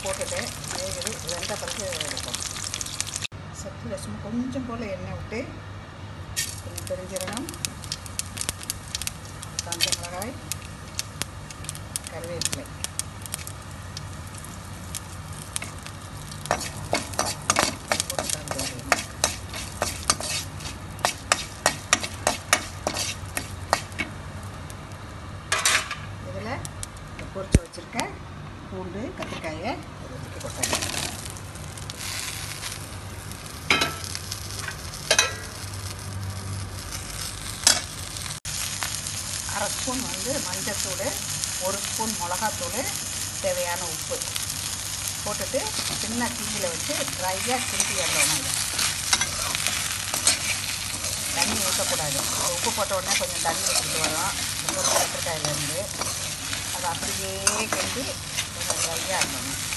போட்டுட்டேன் வேகுது வெந்த பிறகு இருக்கும் சட்டியில் சும்மா கொஞ்சம் போல் எண்ணெய் விட்டு கொஞ்சம் பெருஞ்சீரகம் காஞ்ச மிளகாய் கருவேப்பிலை போட்டு கலந்து விடணும். இதில் பொரிச்சு வச்சுருக்க பூண்டு கத்திரிக்காயை இதில் தூக்கி கொட்டணும் அரை ஸ்பூன் வந்து மஞ்சத்தூள் ஒரு ஸ்பூன் மிளகாத்தூள் தேவையான உப்பு போட்டுட்டு சின்ன தீயில் வச்சு ட்ரையாக கிண்டி வரணும் இதை தண்ணி ஊற்றக்கூடாது உப்பு போட்ட உடனே கொஞ்சம் தண்ணி ஊற்றிட்டு வரும் இந்த கத்திரிக்காயிலேருந்து அது அப்படியே கிண்டி கொஞ்சம் ட்ரையாக இருக்கணும்